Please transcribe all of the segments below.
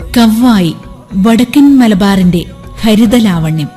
കവ്വായി വടക്കൻ മലബാറിന്റെ ഹരിതലാവണ്യം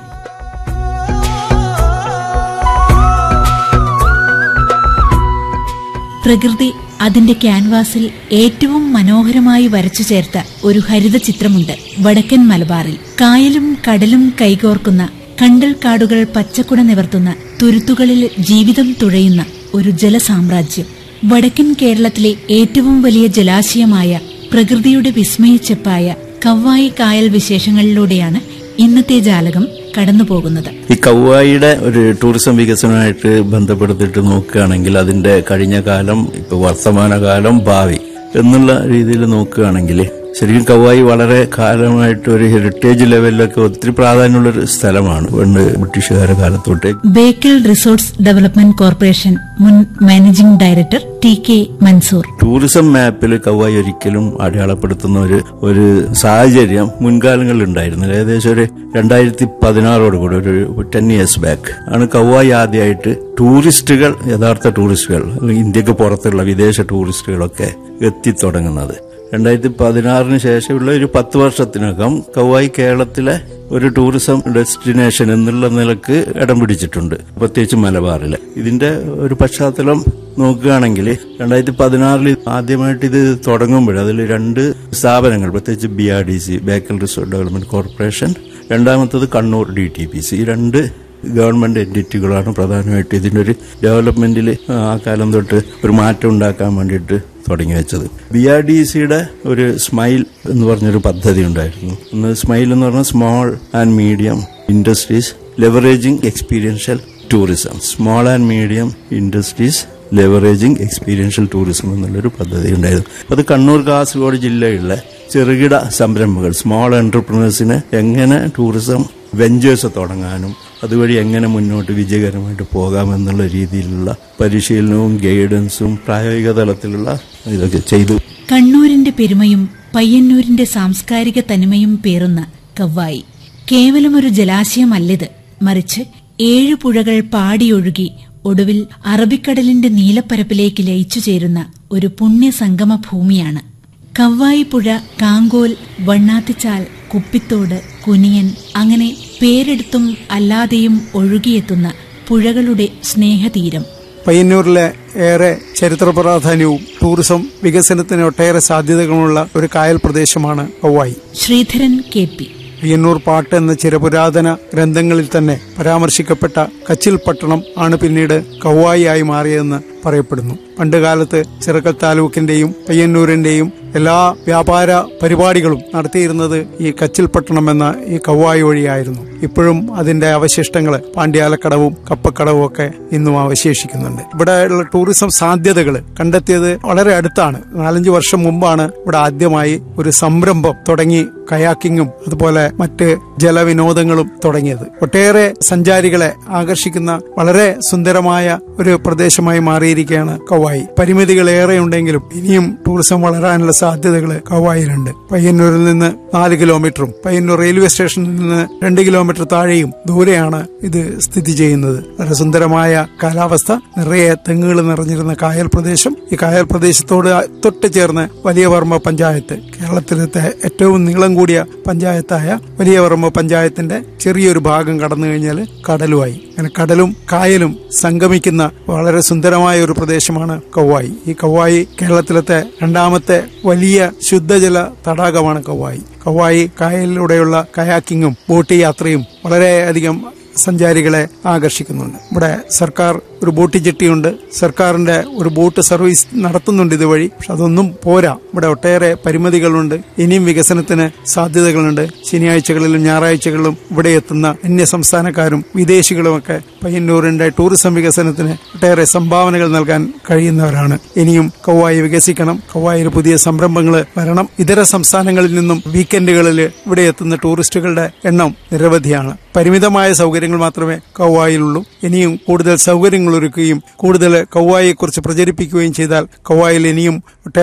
പ്രകൃതി അതിന്റെ ക്യാൻവാസിൽ ഏറ്റവും മനോഹരമായി വരച്ചു ചേർത്ത ഒരു ഹരിത ചിത്രമുണ്ട് വടക്കൻ മലബാറിൽ കായലും കടലും കൈകോർക്കുന്ന കണ്ടൽ കാടുകൾ പച്ചക്കുട നിവർത്തുന്ന തുരുത്തുകളിൽ ജീവിതം തുഴയുന്ന ഒരു ജലസാമ്രാജ്യം വടക്കൻ കേരളത്തിലെ ഏറ്റവും വലിയ ജലാശയമായ പ്രകൃതിയുടെ വിസ്മയിച്ചെപ്പായ കവ്വായി കായൽ വിശേഷങ്ങളിലൂടെയാണ് ഇന്നത്തെ ജാലകം കടന്നുപോകുന്നത് ഈ കൗവായിയുടെ ഒരു ടൂറിസം വികസനമായിട്ട് ബന്ധപ്പെടുത്തിയിട്ട് നോക്കുകയാണെങ്കിൽ അതിന്റെ കഴിഞ്ഞ കാലം ഇപ്പൊ വർത്തമാനകാലം ഭാവി എന്നുള്ള രീതിയിൽ നോക്കുകയാണെങ്കിൽ ശരിക്കും കൗവായി വളരെ കാലമായിട്ട് ഒരു ഹെറിറ്റേജ് ലെവലിലൊക്കെ ഒത്തിരി പ്രാധാന്യമുള്ള ഒരു സ്ഥലമാണ് പണ്ട് ബ്രിട്ടീഷുകാരുടെ കാലത്തോട്ട് ബേക്കൽ റിസോർട്സ് ഡെവലപ്മെന്റ് കോർപ്പറേഷൻ മുൻ managing director T K Mansoor tourism മാപ്പിൽ കൗവായി ഒരിക്കലും അടയാളപ്പെടുത്തുന്ന ഒരു ഒരു സാഹചര്യം മുൻകാലങ്ങളിൽ ഉണ്ടായിരുന്നില്ല ഏകദേശം ഒരു രണ്ടായിരത്തി പതിനാറോട് കൂടി ഒരു ടെൻ ഇയേഴ്സ് ബാക്ക് ആണ് കൗവായി ആദ്യമായിട്ട് ടൂറിസ്റ്റുകൾ യഥാർത്ഥ ടൂറിസ്റ്റുകൾ അല്ലെങ്കിൽ ഇന്ത്യക്ക് പുറത്തുള്ള വിദേശ ടൂറിസ്റ്റുകളൊക്കെ എത്തിത്തുടങ്ങുന്നത് രണ്ടായിരത്തി പതിനാറിന് ശേഷമുള്ള ഒരു പത്ത് വർഷത്തിനകം കൗവായി കേരളത്തിലെ ഒരു ടൂറിസം ഡെസ്റ്റിനേഷൻ എന്നുള്ള നിലക്ക് ഇടം പിടിച്ചിട്ടുണ്ട് പ്രത്യേകിച്ച് മലബാറിൽ ഇതിന്റെ ഒരു പശ്ചാത്തലം നോക്കുകയാണെങ്കിൽ രണ്ടായിരത്തി പതിനാറിൽ ആദ്യമായിട്ട് ഇത് തുടങ്ങുമ്പോൾ അതിൽ രണ്ട് സ്ഥാപനങ്ങൾ പ്രത്യേകിച്ച് B R D C Bekal resort development corporation രണ്ടാമത്തത് Kannur D T P C ഈ രണ്ട് ഗവൺമെന്റ് എന്റിറ്റികളാണ് പ്രധാനമായിട്ട് ഇതിന്റെ ഒരു ഡെവലപ്മെന്റിൽ ആ കാലം തൊട്ട് ഒരു മാറ്റം ഉണ്ടാക്കാൻ വേണ്ടിയിട്ട് തുടങ്ങി വെച്ചത് ബി ആർ ഡി സിയുടെ ഒരു സ്മൈൽ എന്ന് പറഞ്ഞൊരു പദ്ധതി ഉണ്ടായിരുന്നു ഒന്ന് സ്മൈൽ എന്ന് പറഞ്ഞാൽ small and medium industries leveraging experiential tourism small and medium industries leveraging experiential tourism എന്നുള്ളൊരു പദ്ധതി ഉണ്ടായിരുന്നു അത് കണ്ണൂർ കാസർഗോഡ് ജില്ലയിലെ ചെറുകിട സംരംഭങ്ങൾ സ്മോൾ എന്റർപ്രണേഴ്സിന് എങ്ങനെ ടൂറിസം വെഞ്ചേഴ്സ് തുടങ്ങാനും അതുവഴി എങ്ങനെ മുന്നോട്ട് വിജയകരമായിട്ട് പോകാമെന്നുള്ള രീതിയിലുള്ള പരിശീലനവും ഗൈഡൻസും പ്രായോഗിക തലത്തിലുള്ള ഇതൊക്കെ ചെയ്തു കണ്ണൂരിന്റെ പെരുമയും പയ്യന്നൂരിന്റെ സാംസ്കാരിക തനിമയും പേറുന്ന കവ്വായി കേവലമൊരു ജലാശയമല്ലിത് മറിച്ച് ഏഴു പുഴകൾ പാടിയൊഴുകി ഒടുവിൽ അറബിക്കടലിന്റെ നീലപ്പരപ്പിലേക്ക് ലയിച്ചു ചേരുന്ന ഒരു പുണ്യസംഗമ ഭൂമിയാണ് കവ്വായി പുഴ കാങ്കോൽ വണ്ണാത്തിച്ചാൽ കുപ്പിത്തോട് കുനിയൻ അങ്ങനെ പേരെടുത്തും അല്ലാതെയും ഒഴുകിയെത്തുന്ന പുഴകളുടെ സ്നേഹതീരം പയ്യന്നൂരിലെ ഏറെ ചരിത്ര പ്രാധാന്യവും ടൂറിസം വികസനത്തിന് ഒട്ടേറെ സാധ്യതകളുമുള്ള ഒരു കായൽ പ്രദേശമാണ് കൗവായി ശ്രീധരൻ കെ പി പയ്യന്നൂർ പാട്ട് എന്ന ചിരപുരാതന ഗ്രന്ഥങ്ങളിൽ തന്നെ പരാമർശിക്കപ്പെട്ട കച്ചിൽ പട്ടണം ആണ് പിന്നീട് കൗവായിയായി മാറിയതെന്ന് പറയപ്പെടുന്നു പണ്ടുകാലത്ത് ചിറക്കൽ താലൂക്കിന്റെയും പയ്യന്നൂരിന്റെയും എല്ലാ വ്യാപാര പരിപാടികളും നടത്തിയിരുന്നത് ഈ കച്ചിൽ പട്ടണം എന്ന ഈ കൗവായി വഴിയായിരുന്നു ഇപ്പോഴും അതിന്റെ അവശിഷ്ടങ്ങൾ പാണ്ഡ്യാലക്കടവും കപ്പക്കടവും ഒക്കെ ഇന്നും അവശേഷിക്കുന്നുണ്ട് ഇവിടെയുള്ള ടൂറിസം സാധ്യതകൾ കണ്ടെത്തിയത് വളരെ അടുത്താണ് നാലഞ്ച് വർഷം മുമ്പാണ് ഇവിടെ ആദ്യമായി ഒരു സംരംഭം തുടങ്ങി കയാക്കിങ്ങും അതുപോലെ മറ്റ് ജലവിനോദങ്ങളും തുടങ്ങിയത് ഒട്ടേറെ സഞ്ചാരികളെ ആകർഷിക്കുന്ന വളരെ സുന്ദരമായ ഒരു പ്രദേശമായി മാറിയിരിക്കുകയാണ് കവായി പരിമിതികൾ ഏറെ ഉണ്ടെങ്കിലും ഇനിയും ടൂറിസം വളരാനുള്ള സാധ്യതകൾ കവായിലുണ്ട് പയ്യന്നൂരിൽ നിന്ന് നാല് കിലോമീറ്ററും പയ്യന്നൂർ റെയിൽവേ സ്റ്റേഷനിൽ നിന്ന് രണ്ട് കിലോമീറ്റർ താഴെയും ദൂരെയാണ് ഇത് സ്ഥിതി ചെയ്യുന്നത് വളരെ സുന്ദരമായ കാലാവസ്ഥ നിറയെ തെങ്ങുകൾ നിറഞ്ഞിരുന്ന കായൽ പ്രദേശം ഈ കായൽ പ്രദേശത്തോട് തൊട്ട് ചേർന്ന് വലിയ വർമ്മ പഞ്ചായത്ത് കേരളത്തിലത്തെ ഏറ്റവും നീളം കൂടിയ പഞ്ചായത്തായ വലിയ വർമ്മ പഞ്ചായത്തിന്റെ ചെറിയൊരു ഭാഗം കടന്നു കഴിഞ്ഞാൽ കടലുമായി അങ്ങനെ കടലും കായലും സംഗമിക്കുന്ന വളരെ സുന്ദരമായ ഒരു പ്രദേശമാണ് കൗവായി ഈ കൗവായി കേരളത്തിലത്തെ രണ്ടാമത്തെ വലിയ ശുദ്ധജല തടാകമാണ് കൗവായി കൗവായി കായലിലൂടെയുള്ള കയാക്കിങ്ങും ബോട്ട് യാത്രയും വളരെയധികം സഞ്ചാരികളെ ആകർഷിക്കുന്നുണ്ട് ഇവിടെ സർക്കാർ ഒരു ബോട്ട് ജെട്ടിയുണ്ട് സർക്കാരിന്റെ ഒരു ബോട്ട് സർവീസ് നടത്തുന്നുണ്ട് ഇതുവഴി പക്ഷെ അതൊന്നും പോരാ ഇവിടെ ഒട്ടേറെ പരിമിതികളുണ്ട് ഇനിയും വികസനത്തിന് സാധ്യതകളുണ്ട് ശനിയാഴ്ചകളിലും ഞായറാഴ്ചകളിലും ഇവിടെ എത്തുന്ന അന്യ സംസ്ഥാനക്കാരും വിദേശികളുമൊക്കെ പയ്യന്നൂരിന്റെ ടൂറിസം വികസനത്തിന് ഒട്ടേറെ സംഭാവനകൾ നൽകാൻ കഴിയുന്നവരാണ് ഇനിയും കൗവായി വികസിക്കണം കൗവായിൽ പുതിയ സംരംഭങ്ങൾ വരണം ഇതര സംസ്ഥാനങ്ങളിൽ നിന്നും വീക്കെൻഡുകളിൽ ഇവിടെ എത്തുന്ന ടൂറിസ്റ്റുകളുടെ എണ്ണം നിരവധിയാണ് പരിമിതമായ സൗകര്യങ്ങൾ മാത്രമേ കൗവായിലുള്ളൂ ഇനിയും കൂടുതൽ സൗകര്യങ്ങൾ ഒരുക്കുകയും കൂടുതൽ കൗവായിയെക്കുറിച്ച് പ്രചരിപ്പിക്കുകയും ചെയ്താൽ കൗവായിൽ ഇനിയും ഒട്ടേറെ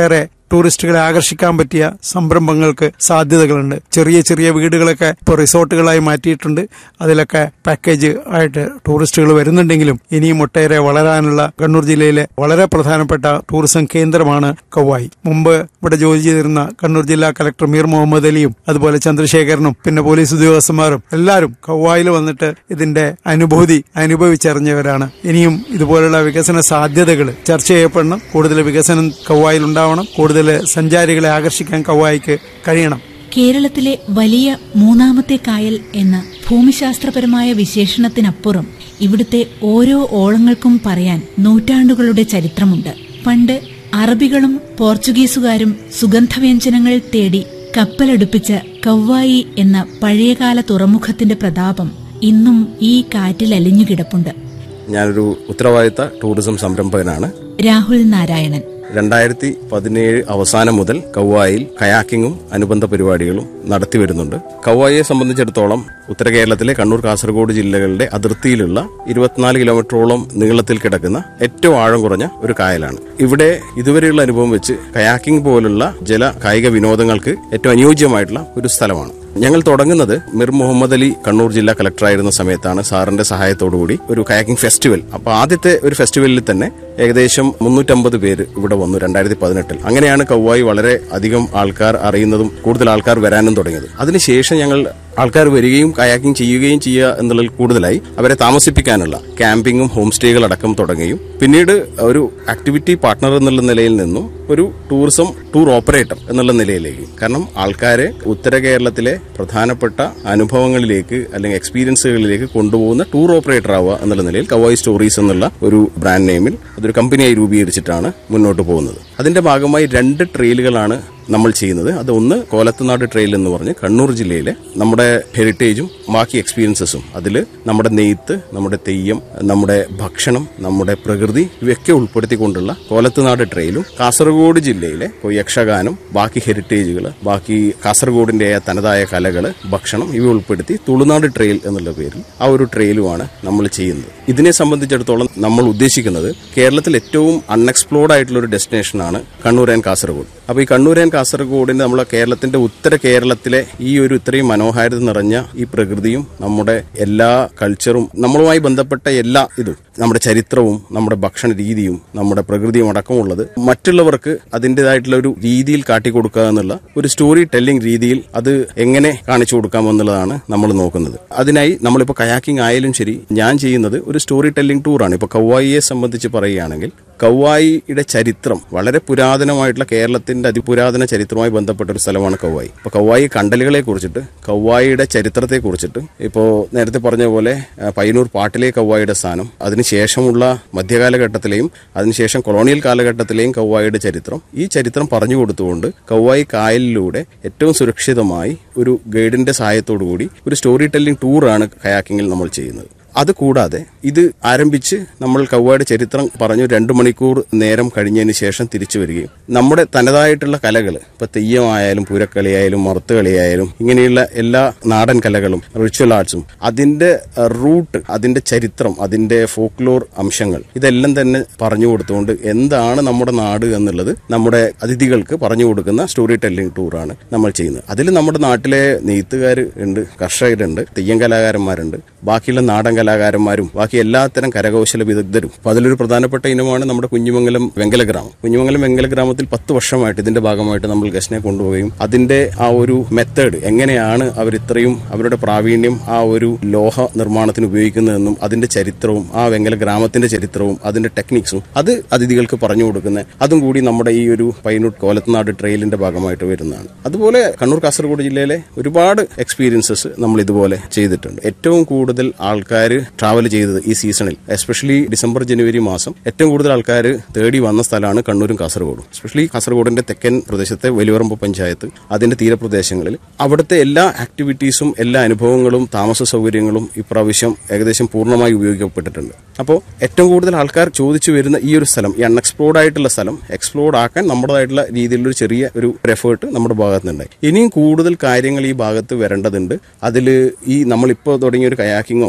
ടൂറിസ്റ്റുകളെ ആകർഷിക്കാൻ പറ്റിയ സംരംഭങ്ങൾക്ക് സാധ്യതകളുണ്ട് ചെറിയ ചെറിയ വീടുകളൊക്കെ ഇപ്പോൾ റിസോർട്ടുകളായി മാറ്റിയിട്ടുണ്ട് അതിലൊക്കെ പാക്കേജ് ആയിട്ട് ടൂറിസ്റ്റുകൾ വരുന്നുണ്ടെങ്കിലും ഇനിയും ഒട്ടേറെ വളരാനുള്ള കണ്ണൂർ ജില്ലയിലെ വളരെ പ്രധാനപ്പെട്ട ടൂറിസം കേന്ദ്രമാണ് കൗവായി മുമ്പ് ഇവിടെ ജോലി ചെയ്തിരുന്ന കണ്ണൂർ ജില്ലാ കലക്ടർ മീർ മുഹമ്മദ് അലിയും അതുപോലെ ചന്ദ്രശേഖരനും പിന്നെ പോലീസ് ഉദ്യോഗസ്ഥന്മാരും എല്ലാവരും കൗവായിൽ വന്നിട്ട് ഇതിന്റെ അനുഭൂതി അനുഭവിച്ചറിഞ്ഞവരാണ് ഇനിയും ഇതുപോലുള്ള വികസന സാധ്യതകൾ ചർച്ച ചെയ്യപ്പെടണം കൂടുതൽ വികസനം കൗവായിൽ ഉണ്ടാവണം കൂടുതൽ സഞ്ചാരികളെ ആകർഷിക്കാൻ കൗവായിക്ക് കഴിയണം കേരളത്തിലെ വലിയ മൂന്നാമത്തെ കായൽ എന്ന ഭൂമിശാസ്ത്രപരമായ വിശേഷണത്തിനപ്പുറം ഇവിടുത്തെ ഓരോ ഓളങ്ങൾക്കും പറയാൻ നൂറ്റാണ്ടുകളുടെ ചരിത്രമുണ്ട് പണ്ട് അറബികളും പോർച്ചുഗീസുകാരും സുഗന്ധവ്യഞ്ജനങ്ങൾ തേടി കപ്പലടുപ്പിച്ച കവ്വായി എന്ന പഴയകാല തുറമുഖത്തിന്റെ പ്രതാപം ഇന്നും ഈ കാറ്റിൽ അലിഞ്ഞുകിടപ്പുണ്ട് ഞാനൊരു ഉത്തരവാദിത്ത ടൂറിസം സംരംഭകനാണ് രാഹുൽ നാരായണൻ രണ്ടായിരത്തി പതിനേഴ് അവസാനം മുതൽ കൗവായിൽ കയാക്കിങ്ങും അനുബന്ധ പരിപാടികളും നടത്തി വരുന്നുണ്ട് കൗവായിയെ സംബന്ധിച്ചിടത്തോളം ഉത്തര കേരളത്തിലെ കണ്ണൂർ കാസർഗോഡ് ജില്ലകളുടെ അതിർത്തിയിലുള്ള ഇരുപത്തിനാല് കിലോമീറ്ററോളം നീളത്തിൽ കിടക്കുന്ന ഏറ്റവും ആഴം കുറഞ്ഞ ഒരു കായലാണ് ഇവിടെ ഇതുവരെയുള്ള അനുഭവം വെച്ച് കയാക്കിംഗ് പോലുള്ള ജല കായിക വിനോദങ്ങൾക്ക് ഏറ്റവും അനുയോജ്യമായിട്ടുള്ള ഒരു സ്ഥലമാണ് ഞങ്ങൾ തുടങ്ങുന്നത് മിർ മുഹമ്മദ് അലി കണ്ണൂർ ജില്ലാ കളക്ടറായിരുന്ന സമയത്താണ് സാറിന്റെ സഹായത്തോടുകൂടി ഒരു കയാക്കിംഗ് ഫെസ്റ്റിവൽ അപ്പൊ ആദ്യത്തെ ഒരു ഫെസ്റ്റിവലിൽ തന്നെ ഏകദേശം മുന്നൂറ്റമ്പത് പേര് ഇവിടെ വന്നു രണ്ടായിരത്തി പതിനെട്ടിൽ അങ്ങനെയാണ് കൗവായി വളരെ അധികം ആൾക്കാർ അറിയുന്നതും കൂടുതൽ ആൾക്കാർ വരാനും തുടങ്ങിയത് അതിനുശേഷം ഞങ്ങൾ ആൾക്കാർ വരികയും കയാക്കിംഗ് ചെയ്യുകയും ചെയ്യുക എന്നുള്ളതിൽ കൂടുതലായി അവരെ താമസിപ്പിക്കാനുള്ള ക്യാമ്പിങ്ങും ഹോം സ്റ്റേകൾ അടക്കം തുടങ്ങുകയും പിന്നീട് ഒരു ആക്ടിവിറ്റി പാർട്ണർ എന്നുള്ള നിലയിൽ നിന്നും ഒരു ടൂറിസം ടൂർ ഓപ്പറേറ്റർ എന്നുള്ള നിലയിലേക്ക് കാരണം ആൾക്കാരെ ഉത്തര കേരളത്തിലെ പ്രധാനപ്പെട്ട അനുഭവങ്ങളിലേക്ക് അല്ലെങ്കിൽ എക്സ്പീരിയൻസുകളിലേക്ക് കൊണ്ടുപോകുന്ന ടൂർ ഓപ്പറേറ്റർ ആവുക എന്നുള്ള നിലയിൽ കവായി സ്റ്റോറീസ് എന്നുള്ള ഒരു ബ്രാൻഡ് നെയിമിൽ അതൊരു കമ്പനിയായി രൂപീകരിച്ചിട്ടാണ് മുന്നോട്ട് പോകുന്നത് അതിന്റെ ഭാഗമായി രണ്ട് ട്രെയിലുകളാണ് നമ്മൾ ചെയ്യുന്നത് അത് ഒന്ന് കോലത്തുനാട് ട്രെയിൽ എന്ന് പറഞ്ഞ് കണ്ണൂർ ജില്ലയിലെ നമ്മുടെ ഹെറിറ്റേജും ബാക്കി എക്സ്പീരിയൻസസും അതിൽ നമ്മുടെ നെയ്ത്ത് നമ്മുടെ തെയ്യം നമ്മുടെ ഭക്ഷണം നമ്മുടെ പ്രകൃതി ഇവയൊക്കെ ഉൾപ്പെടുത്തിക്കൊണ്ടുള്ള കോലത്തുനാട് ട്രെയിലും കാസർഗോഡ് ജില്ലയിലെ ഇപ്പോൾ യക്ഷഗാനം ബാക്കി ഹെറിറ്റേജുകൾ ബാക്കി കാസർഗോഡിന്റെ തനതായ കലകൾ ഭക്ഷണം ഇവ ഉൾപ്പെടുത്തി തുളുനാട് ട്രെയിൽ എന്നുള്ള പേരിൽ ആ ഒരു ട്രെയിലുമാണ് നമ്മൾ ചെയ്യുന്നത് ഇതിനെ സംബന്ധിച്ചിടത്തോളം നമ്മൾ ഉദ്ദേശിക്കുന്നത് കേരളത്തിൽ ഏറ്റവും അൺഎക്സ്പ്ലോർഡ് ആയിട്ടുള്ള ഒരു ഡെസ്റ്റിനേഷനാണ് കണ്ണൂർ ആൻഡ് കാസർഗോഡ് അപ്പോൾ ഈ കണ്ണൂർ ആൻഡ് കാസർഗോഡിന്റെ നമ്മളെ കേരളത്തിന്റെ ഉത്തര കേരളത്തിലെ ഈ ഒരു ഇത്രയും മനോഹാരിത നിറഞ്ഞ ഈ പ്രകൃതിയും നമ്മുടെ എല്ലാ കൾച്ചറും നമ്മളുമായി ബന്ധപ്പെട്ട എല്ലാ ഇതും നമ്മുടെ ചരിത്രവും നമ്മുടെ ഭക്ഷണ രീതിയും നമ്മുടെ പ്രകൃതിയും അടക്കമുള്ളത് മറ്റുള്ളവർക്ക് അതിൻ്റെതായിട്ടുള്ള ഒരു രീതിയിൽ കാട്ടിക്കൊടുക്കുക എന്നുള്ള ഒരു സ്റ്റോറി ടെല്ലിംഗ് രീതിയിൽ അത് എങ്ങനെ കാണിച്ചു കൊടുക്കാമെന്നുള്ളതാണ് നമ്മൾ നോക്കുന്നത് അതിനായി നമ്മളിപ്പോൾ കയാക്കിംഗ് ആയാലും ശരി ഞാൻ ചെയ്യുന്നത് ഒരു സ്റ്റോറി ടെല്ലിംഗ് ടൂറാണ് ഇപ്പോൾ കൗവായിയെ സംബന്ധിച്ച് പറയുകയാണെങ്കിൽ കൗവായിയുടെ ചരിത്രം വളരെ പുരാതനമായിട്ടുള്ള കേരളത്തിന്റെ അതിപുരാതന ചരിത്രവുമായി ബന്ധപ്പെട്ട ഒരു സ്ഥലമാണ് കൗവായി ഇപ്പോൾ കൗവായി കണ്ടലുകളെ കുറിച്ചിട്ട് കൗവായിയുടെ ചരിത്രത്തെ കുറിച്ചിട്ട് ഇപ്പോൾ നേരത്തെ പറഞ്ഞ പോലെ ആ, പയ്യന്നൂർ പാട്ടിലെ കൗവായിയുടെ സ്ഥാനം അതിനുശേഷമുള്ള മധ്യകാലഘട്ടത്തിലെയും അതിനുശേഷം കൊളോണിയൽ കാലഘട്ടത്തിലെയും കൗവായിയുടെ ചരിത്രം ഈ ചരിത്രം പറഞ്ഞു കൊടുത്തുകൊണ്ട് കൗവായി കായലിലൂടെ ഏറ്റവും സുരക്ഷിതമായി ഒരു ഗൈഡിന്റെ സഹായത്തോടു കൂടി ഒരു സ്റ്റോറി ടെല്ലിംഗ് ടൂറാണ് കയാക്കിങ്ങിൽ നമ്മൾ ചെയ്യുന്നത് അതുകൂടാതെ ഇത് ആരംഭിച്ച് നമ്മൾ കൗവായുടെ ചരിത്രം പറഞ്ഞു രണ്ടു മണിക്കൂർ നേരം കഴിഞ്ഞതിന് ശേഷം തിരിച്ചു വരികയും നമ്മുടെ തനതായിട്ടുള്ള കലകൾ ഇപ്പൊ തെയ്യമായാലും പൂരക്കളിയായാലും മറുത്തുകളിയായാലും ഇങ്ങനെയുള്ള എല്ലാ നാടൻ കലകളും റിച്വൽ ആർട്സും അതിന്റെ റൂട്ട് അതിന്റെ ചരിത്രം അതിന്റെ ഫോക്ലോർ അംശങ്ങൾ ഇതെല്ലാം തന്നെ പറഞ്ഞു കൊടുത്തുകൊണ്ട് എന്താണ് നമ്മുടെ നാട് എന്നുള്ളത് നമ്മുടെ അതിഥികൾക്ക് പറഞ്ഞു കൊടുക്കുന്ന സ്റ്റോറി ടെല്ലിംഗ് ടൂറാണ് നമ്മൾ ചെയ്യുന്നത് അതിൽ നമ്മുടെ നാട്ടിലെ നെയ്ത്തുകാർ ഉണ്ട് കർഷകരുണ്ട് തെയ്യം കലാകാരന്മാരുണ്ട് ബാക്കിയുള്ള നാടൻ കലാകാരന്മാരും ബാക്കി എല്ലാത്തരം കരകൗശല വിദഗ്ധരും അപ്പൊ അതിലൊരു പ്രധാനപ്പെട്ട ഇനമാണ് നമ്മുടെ കുഞ്ഞുമംഗലം വെങ്കല ഗ്രാമം കുഞ്ഞുമംഗലം വെങ്കല ഗ്രാമത്തിൽ പത്ത് വർഷമായിട്ട് ഇതിന്റെ ഭാഗമായിട്ട് നമ്മൾ ഗസ്റ്റിനെ കൊണ്ടുപോവുകയും അതിന്റെ ആ ഒരു മെത്തേഡ് എങ്ങനെയാണ് അവർ ഇത്രയും അവരുടെ പ്രാവീണ്യം ആ ഒരു ലോഹ നിർമ്മാണത്തിന് ഉപയോഗിക്കുന്നതെന്നും അതിന്റെ ചരിത്രവും ആ വെങ്കല ഗ്രാമത്തിന്റെ ചരിത്രവും അതിന്റെ ടെക്നിക്സും അത് അതിഥികൾക്ക് പറഞ്ഞു കൊടുക്കുന്ന അതും കൂടി നമ്മുടെ ഈ ഒരു പൈനൂർ കോലത്തുനാട് ട്രെയിലിന്റെ ഭാഗമായിട്ട് വരുന്നതാണ് അതുപോലെ കണ്ണൂർ കാസർഗോഡ് ജില്ലയിലെ ഒരുപാട് എക്സ്പീരിയൻസസ് നമ്മൾ ഇതുപോലെ ചെയ്തിട്ടുണ്ട് ഏറ്റവും കൂടുതൽ ആൾക്കാർ ട്രാവൽ ചെയ്തത് ഈ സീസണിൽ എസ്പെഷ്യലി ഡിസംബർ ജനുവരി മാസം ഏറ്റവും കൂടുതൽ ആൾക്കാർ തേടി വന്ന സ്ഥലമാണ് കണ്ണൂരും കാസർഗോഡും എസ്പെഷ്യലി കാസർഗോഡിന്റെ തെക്കൻ പ്രദേശത്തെ വലിയറമ്പ് പഞ്ചായത്ത് അതിന്റെ തീരപ്രദേശങ്ങളിൽ അവിടുത്തെ എല്ലാ ആക്ടിവിറ്റീസും എല്ലാ അനുഭവങ്ങളും താമസ സൗകര്യങ്ങളും ഇപ്രാവശ്യം ഏകദേശം പൂർണ്ണമായി ഉപയോഗിക്കപ്പെട്ടിട്ടുണ്ട് അപ്പോൾ ഏറ്റവും കൂടുതൽ ആൾക്കാർ ചോദിച്ചു വരുന്ന ഈ ഒരു സ്ഥലം ഈ അൺഎക്സ്പ്ലോർഡ് ആയിട്ടുള്ള സ്ഥലം എക്സ്പ്ലോർഡ് ആക്കാൻ നമ്മുടേതായിട്ടുള്ള രീതിയിലുള്ള ഒരു ചെറിയ ഒരു എഫേർട്ട് നമ്മുടെ ഭാഗത്ത് നിന്നുണ്ടായി ഇനിയും കൂടുതൽ കാര്യങ്ങൾ ഈ ഭാഗത്ത് വരേണ്ടതുണ്ട് അതിൽ ഈ നമ്മളിപ്പോൾ തുടങ്ങിയ ഒരു കയാക്കിങ്ങോ അല്ലെങ്കിൽ ഒരു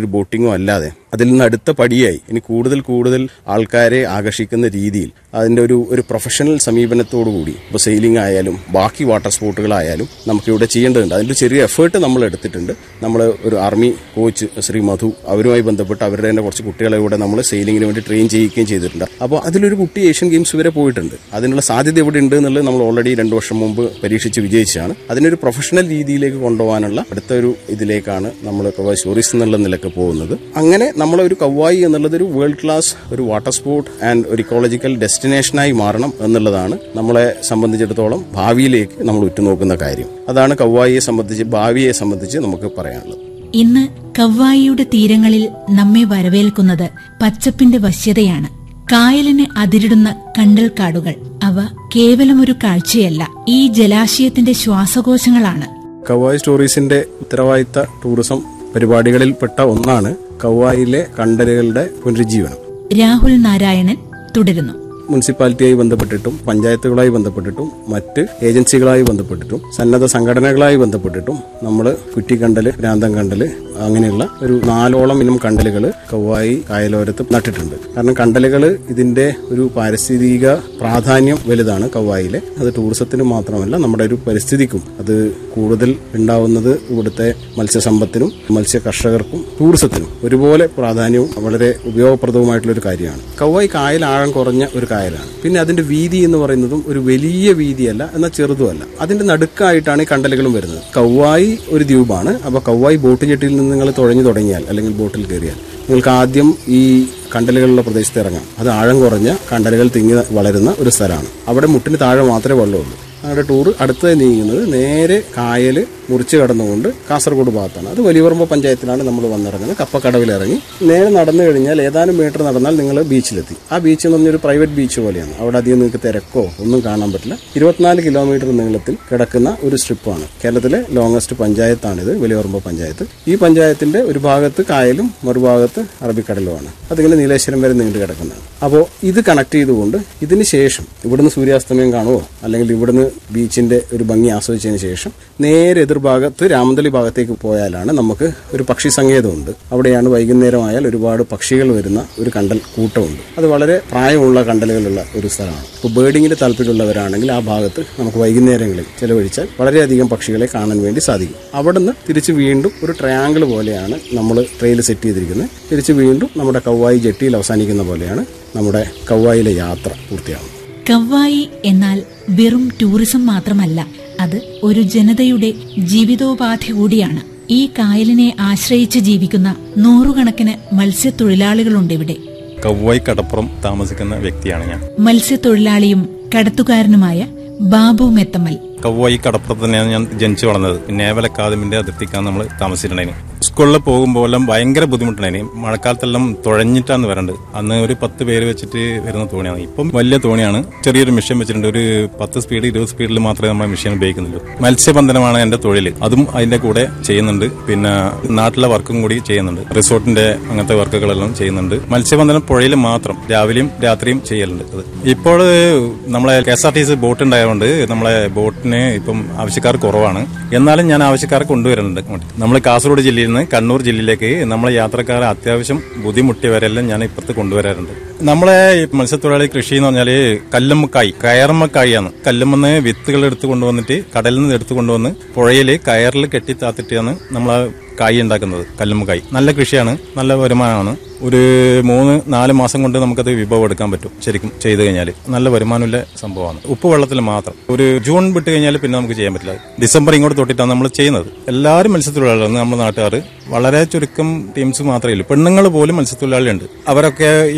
ഒരു ബോട്ടിങ്ങോ അല്ലാതെ അതിൽ നിന്ന് അടുത്ത പടിയായി ഇനി കൂടുതൽ കൂടുതൽ ആൾക്കാരെ ആകർഷിക്കുന്ന രീതിയിൽ അതിന്റെ ഒരു ഒരു പ്രൊഫഷണൽ സമീപനത്തോടു കൂടി ഇപ്പോൾ സെയിലിംഗ് ആയാലും ബാക്കി വാട്ടർ സ്പോർട്ടുകളായാലും നമുക്ക് ഇവിടെ ചെയ്യേണ്ടതുണ്ട് അതിന്റെ ചെറിയ എഫേർട്ട് നമ്മൾ എടുത്തിട്ടുണ്ട് നമ്മൾ ഒരു ആർമി കോച്ച് ശ്രീ മധു അവരുമായി ബന്ധപ്പെട്ട് അവരുടെ തന്നെ കുറച്ച് കുട്ടികളെ ഇവിടെ നമ്മൾ സെയിലിംഗിന് വേണ്ടി ട്രെയിൻ ചെയ്യിക്കുകയും ചെയ്തിട്ടുണ്ട് അപ്പോൾ അതിലൊരു കുട്ടി ഏഷ്യൻ ഗെയിംസ് വരെ പോയിട്ടുണ്ട് അതിനുള്ള സാധ്യത ഇവിടെ ഉണ്ട് എന്നുള്ളത് നമ്മൾ ഓൾറെഡി രണ്ട് വർഷം മുമ്പ് പരീക്ഷിച്ച് വിജയിച്ചാണ് അതിനൊരു പ്രൊഫഷണൽ രീതിയിലേക്ക് കൊണ്ടുപോകാനുള്ള അടുത്ത ഒരു ഇതിലേക്കാണ് നമ്മൾ കവായി സ്റ്റോറീസ് എന്നുള്ള നിലക്ക് പോകുന്നത് അങ്ങനെ നമ്മളെ ഒരു കവായി എന്നുള്ളത് ഒരു വേൾഡ് ക്ലാസ് ഒരു വാട്ടർ സ്പോർട്ട് ആൻഡ് ഒരു ഇക്കോളജിക്കൽ ഡെസ്റ്റിനേഷനായി മാറണം എന്നുള്ളതാണ് നമ്മളെ സംബന്ധിച്ചിടത്തോളം ഭാവിയിലേക്ക് നമ്മൾ ഉറ്റുനോക്കുന്ന കാര്യം അതാണ് കവായിയെ സംബന്ധിച്ച് ഭാവിയെ സംബന്ധിച്ച് നമുക്ക് പറയാനുള്ളത് ഇന്ന് കവ്വായിയുടെ തീരങ്ങളിൽ നമ്മെ വരവേൽക്കുന്നത് പച്ചപ്പിന്റെ വശ്യതയാണ് കായലിന് അതിരിടുന്ന കണ്ടൽക്കാടുകൾ അവ കേവലം ഒരു കാഴ്ചയല്ല ഈ ജലാശയത്തിന്റെ ശ്വാസകോശങ്ങളാണ് കവായി സ്റ്റോറീസിന്റെ ഉത്തരവാദിത്ത ടൂറിസം പരിപാടികളിൽപ്പെട്ട ഒന്നാണ് കവായിലെ കണ്ടലുകളുടെ പുനരുജ്ജീവനം രാഹുൽ നാരായണൻ തുടരുന്നു മുനിസിപ്പാലിറ്റിയായി ബന്ധപ്പെട്ടിട്ടും പഞ്ചായത്തുകളായി ബന്ധപ്പെട്ടിട്ടും മറ്റ് ഏജൻസികളായി ബന്ധപ്പെട്ടിട്ടും സന്നദ്ധ സംഘടനകളായി ബന്ധപ്പെട്ടിട്ടും നമ്മൾ കുറ്റിക്കണ്ടല് ഭ്രാന്തം കണ്ടല് അങ്ങനെയുള്ള ഒരു നാലോളം ഇനം കണ്ടലുകൾ കവായി കായലോരത്ത് നട്ടിട്ടുണ്ട് കാരണം കണ്ടലുകൾ ഇതിന്റെ ഒരു പാരിസ്ഥിതിക പ്രാധാന്യം വലുതാണ് കവായിലെ അത് ടൂറിസത്തിന് മാത്രമല്ല നമ്മുടെ ഒരു പരിസ്ഥിതിക്കും അത് കൂടുതൽ ഉണ്ടാവുന്നത് ഇവിടുത്തെ മത്സ്യസമ്പത്തിനും മത്സ്യ കർഷകർക്കും ടൂറിസത്തിനും ഒരുപോലെ പ്രാധാന്യവും വളരെ ഉപയോഗപ്രദവുമായിട്ടുള്ള ഒരു കാര്യമാണ് കവായി കായൽ ആഴം കുറഞ്ഞ ഒരു കായലാണ് പിന്നെ അതിന്റെ വീതി എന്ന് പറയുന്നതും ഒരു വലിയ വീതിയല്ല എന്നാൽ ചെറുതുമല്ല അതിന്റെ നടുക്കായിട്ടാണ് ഈ കണ്ടലുകളും വരുന്നത് കൗവായി ഒരു ദ്വീപാണ് അപ്പൊ കൗവായി ബോട്ട് ജെട്ടിയിൽ നിന്ന് നിങ്ങൾ തുഴഞ്ഞു തുടങ്ങിയാൽ അല്ലെങ്കിൽ ബോട്ടിൽ കയറിയാൽ നിങ്ങൾക്ക് ആദ്യം ഈ കണ്ടലുകളുള്ള പ്രദേശത്ത് ഇറങ്ങാം അത് ആഴം കുറഞ്ഞ കണ്ടലുകൾ തിങ്ങി വളരുന്ന ഒരു സ്ഥലമാണ് അവിടെ മുട്ടിന് താഴെ മാത്രമേ വെള്ളമുള്ളൂ ഞങ്ങളുടെ ടൂർ അടുത്തത് നീങ്ങുന്നത് നേരെ കായല് മുറിച്ച് കടന്നുകൊണ്ട് കാസർഗോഡ് ഭാഗത്താണ് അത് വലിയപറമ്പ് പഞ്ചായത്തിലാണ് നമ്മൾ വന്നിറങ്ങുന്നത് കപ്പക്കടവിൽ ഇറങ്ങി നേരെ നടന്നു കഴിഞ്ഞാൽ ഏതാനും മീറ്റർ നടന്നാൽ നിങ്ങൾ ബീച്ചിലെത്തി ആ ബീച്ച് എന്ന് പറഞ്ഞൊരു പ്രൈവറ്റ് ബീച്ച് പോലെയാണ് അവിടെ അധികം നിങ്ങൾക്ക് തിരക്കോ ഒന്നും കാണാൻ പറ്റില്ല ഇരുപത്തിനാല് കിലോമീറ്റർ നീളത്തിൽ കിടക്കുന്ന ഒരു സ്ട്രിപ്പാണ് കേരളത്തിലെ ലോങ്ങസ്റ്റ് പഞ്ചായത്താണിത് വലിയപറമ്പ് പഞ്ചായത്ത് ഈ പഞ്ചായത്തിന്റെ ഒരു ഭാഗത്ത് കായലും മറുഭാഗത്ത് അറബിക്കടലുമാണ് അതിങ്ങനെ നീലേശ്വരം വരെ നീണ്ടു കിടക്കുന്നതാണ് അപ്പോൾ ഇത് കണക്ട് ചെയ്തുകൊണ്ട് ഇതിന് ശേഷം ഇവിടുന്ന് സൂര്യാസ്തമയം കാണുമോ അല്ലെങ്കിൽ ഇവിടുന്ന് ബീച്ചിന്റെ ഒരു ഭംഗി ആസ്വദിച്ചതിന് ശേഷം നേരെ എതിർഭാഗത്ത് രാമന്തളി ഭാഗത്തേക്ക് പോയാലാണ് നമുക്ക് ഒരു പക്ഷി സങ്കേതമുണ്ട് അവിടെയാണ് വൈകുന്നേരമായാൽ ഒരുപാട് പക്ഷികൾ വരുന്ന ഒരു കണ്ടൽ കൂട്ടമുണ്ട് അത് വളരെ പ്രായമുള്ള കണ്ടലുകളുള്ള ഒരു സ്ഥലമാണ് ഇപ്പോൾ ബേർഡിങ്ങിന് താല്പര്യമുള്ളവരാണെങ്കിൽ ആ ഭാഗത്ത് നമുക്ക് വൈകുന്നേരങ്ങളിൽ ചെലവഴിച്ചാൽ വളരെയധികം പക്ഷികളെ കാണാൻ വേണ്ടി സാധിക്കും അവിടുന്ന് തിരിച്ച് വീണ്ടും ഒരു ട്രയാങ്കിൾ പോലെയാണ് നമ്മൾ ട്രെയിൽ സെറ്റ് ചെയ്തിരിക്കുന്നത് തിരിച്ച് വീണ്ടും നമ്മുടെ കൗവായി ജെട്ടിയിൽ അവസാനിക്കുന്ന പോലെയാണ് നമ്മുടെ കൗവായിലെ യാത്ര പൂർത്തിയാകുന്നത് കവ്വായി എന്നാൽ വെറും ടൂറിസം മാത്രമല്ല അത് ഒരു ജനതയുടെ ജീവിതോപാധി കൂടിയാണ് ഈ കായലിനെ ആശ്രയിച്ച് ജീവിക്കുന്ന നൂറുകണക്കിന് മത്സ്യത്തൊഴിലാളികളുണ്ട് ഇവിടെ കവ്വായി കടപ്പുറം താമസിക്കുന്ന വ്യക്തിയാണ് ഞാൻ മത്സ്യത്തൊഴിലാളിയും കടത്തുകാരനുമായ ബാബു മെത്തമ്മൽ കവ്വായി കടപ്പുറത്ത് തന്നെയാണ് ഞാൻ ജനിച്ചു വളർന്നത് നേവൽ അക്കാദമിന്റെ അതിർത്തിക്കാണ് നമ്മൾ താമസിച്ചിട്ടുണ്ടായിരുന്നു സ്കൂളിൽ പോകുമ്പോൾ എല്ലാം ഭയങ്കര ബുദ്ധിമുട്ടുണ്ടായിരുന്നു മഴക്കാലത്തെല്ലാം തുഴഞ്ഞിട്ടാണ് വരേണ്ടത് അന്ന് ഒരു പത്ത് പേര് വെച്ചിട്ട് വരുന്ന തോണിയാണ് ഇപ്പം വലിയ തോണിയാണ് ചെറിയൊരു മെഷീൻ വെച്ചിട്ടുണ്ട് ഒരു പത്ത് സ്പീഡ് ഇരുപത് സ്പീഡിൽ മാത്രമേ നമ്മൾ മെഷീൻ ഉപയോഗിക്കുന്നുള്ളൂ മത്സ്യബന്ധനമാണ് എന്റെ തൊഴിൽ അതും അതിന്റെ കൂടെ ചെയ്യുന്നുണ്ട് പിന്നെ നാട്ടിലെ വർക്കും കൂടി ചെയ്യുന്നുണ്ട് റിസോർട്ടിന്റെ അങ്ങനത്തെ വർക്കുകളെല്ലാം ചെയ്യുന്നുണ്ട് മത്സ്യബന്ധനം പുഴയിൽ മാത്രം രാവിലെയും രാത്രിയും ചെയ്യലുണ്ട് അത് ഇപ്പോൾ നമ്മളെ K S R T C boat ഉണ്ടായതുകൊണ്ട് നമ്മളെ ബോട്ടിന് ഇപ്പം ആവശ്യക്കാർ കുറവാണ് എന്നാലും ഞാൻ ആവശ്യക്കാരെ കൊണ്ടുവരുന്നുണ്ട് ഇങ്ങോട്ട് നമ്മൾ കാസർഗോഡ് ജില്ലയിൽ നിന്ന് കണ്ണൂർ ജില്ലയിലേക്ക് നമ്മളെ യാത്രക്കാരെ അത്യാവശ്യം ബുദ്ധിമുട്ടിയവരെല്ലാം ഞാൻ ഇപ്പുറത്ത് കൊണ്ടുവരാറുണ്ട് നമ്മളെ ഈ മത്സ്യത്തൊഴിലാളി കൃഷി എന്ന് പറഞ്ഞാല് കല്ലുമ്മക്കായി കയറമ്മക്കായാണ് കല്ലുമെന്ന് വിത്തുകൾ എടുത്ത് കൊണ്ടുവന്നിട്ട് കടലിൽ നിന്ന് എടുത്ത് കൊണ്ടുവന്ന് പുഴയിൽ കയറിൽ കെട്ടി താത്തിട്ടാണ് നമ്മൾ കായ് ഉണ്ടാക്കുന്നത് കല്ലുമ്മക്കായ് നല്ല കൃഷിയാണ് നല്ല വരുമാനമാണ് ഒരു മൂന്ന് നാല് മാസം കൊണ്ട് നമുക്കത് വിഭവം എടുക്കാൻ പറ്റും ശരിക്കും ചെയ്തു കഴിഞ്ഞാൽ നല്ല വരുമാനമുള്ള സംഭവമാണ് ഉപ്പ് വെള്ളത്തിൽ മാത്രം ഒരു ജൂൺ വിട്ട് കഴിഞ്ഞാൽ പിന്നെ നമുക്ക് ചെയ്യാൻ പറ്റില്ല ഡിസംബർ ഇങ്ങോട്ട് തൊട്ടിട്ടാണ് നമ്മൾ ചെയ്യുന്നത് എല്ലാവരും മത്സ്യത്തൊഴിലാളികളാണ് നമ്മുടെ നാട്ടുകാർ വളരെ ചുരുക്കം ടീംസ് മാത്രമേ ഉള്ളൂ പെണ്ണുങ്ങൾ പോലും മത്സ്യത്തൊഴിലാളിയുണ്ട് അവരൊക്കെ